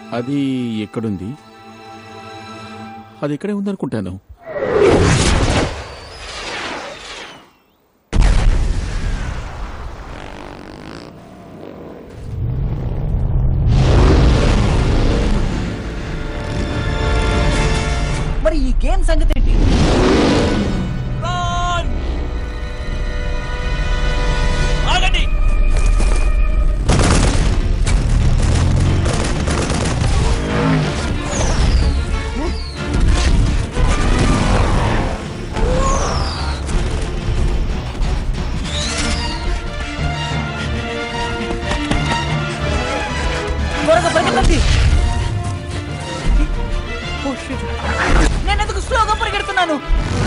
అది ఎక్కడుంది అది ఇక్కడే ఉందనుకుంటాను మరి ఈ గేమ్ సంగతి ఏంటి ఆగండి త్వరగా పరిగెత్తండి ఓ, shit. నేను ఎందుకు స్లోగా పరిగెడుతున్నాను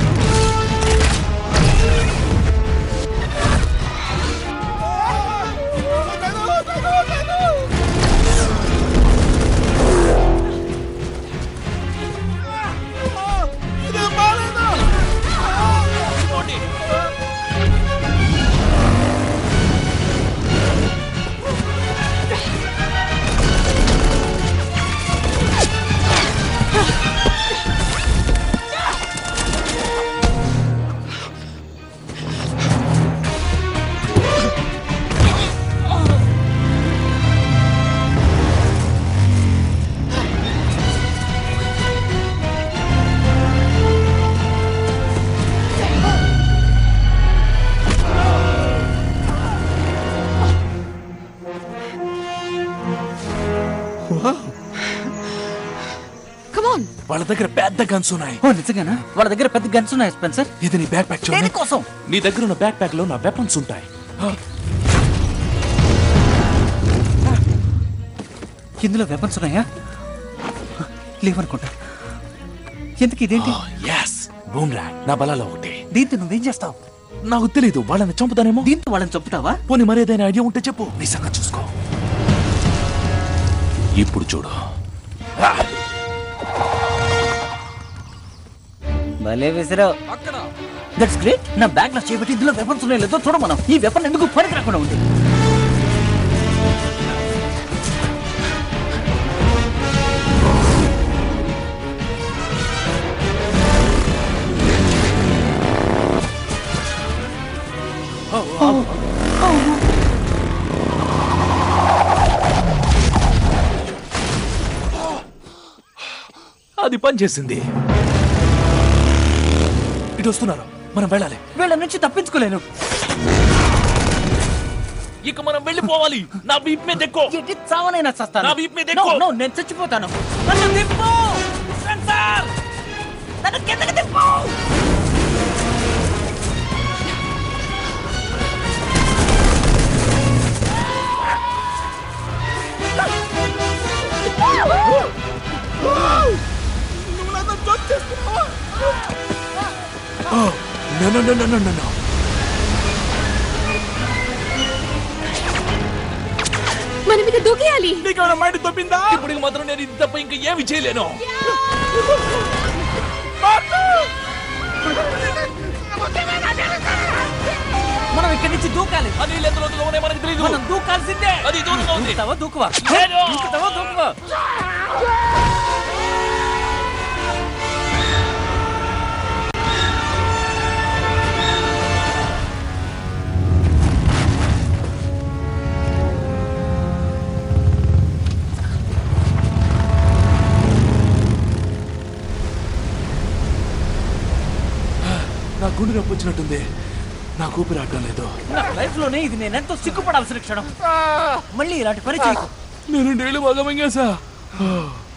కమాన్ వాళ్ళ దగ్గర పెద్ద గన్స్ ఉన్నాయి ఓ నిజంగానా వాళ్ళ దగ్గర పెద్ద గన్స్ ఉన్నాయి స్పెన్సర్ ఇది నీ బ్యాక్ ప్యాక్ చూడండి దేనికోసం నీ దగ్గర ఉన్న బ్యాక్ ప్యాక్ లో నా వెపన్స్ ఉంటాయి ఇందులో వెపన్స్ ఉన్నాయా లేవనుకుంటా ఎందుకు ఇదేంటి ఎస్ బూమ్ ర్యాంగ్ నా బలాలో ఒకటి దీంతో నువ్వేం చేస్తావు నాకు తెలీదు వాళ్ళని చంపుతానేమో దీంతో వాళ్ళని చంపుతావా పోనీ మరి ఏదైనా ఐడియా ఉంటే చెప్పు నీ సంగతి చూసుకో ఇప్పుడు చూడు ఆ, భలే విసిరావు దట్స్ గ్రేట్ నా బ్యాగ్ లో చేపట్టి ఇందులో వెపన్స్ ఉన్నాయి లేదో చూడ మనం ఈ వెపన్ ఎందుకు పనికి రాకుండా ఉంది అది పనిచేసింది ఇటు వస్తున్నారు మనం వెళ్ళాలి వీళ్ళ నుంచి తప్పించుకోలేను ఇక మనం వెళ్ళిపోవాలి నా వీప్ మీద ఎక్కువ ఎట్టి చావనైనా చస్తాను నా వీపు మీద No, ఎక్కు. no, నేను చచ్చిపోతాను నన్ను తిప్పు స్పెన్సర్! నన్ను కిందకి తిప్పు No, no, no, no, no, no, no. మనం ఇక దూకేయాలి నీకేమైనా మైండ్ తప్పిందా ఇప్పుడు మాత్రం నేను ఇది తప్ప ఇంకా ఏమి చేయలేను మనం ఇక్కడి నుంచి దూకాలి అది ఎంత లోతుగా ఉన్నాయో మనకు తెలియదు మనం దూకాల్సిందే అది దూరంగా ఉంది దూకుతావా దూకువా లేదు. దూకుతావా దూకువా నా గుండె నొప్పి వచ్చినట్టుంది నాకు ఊపిరి ఆడటం లేదు నా లైఫ్ లోనే ఇది నేను ఎంతో సిగ్గుపడాల్సిన క్షణం మళ్ళీ ఇలాంటి పని చేయకు నేను డైలీ బాగా మింగేసా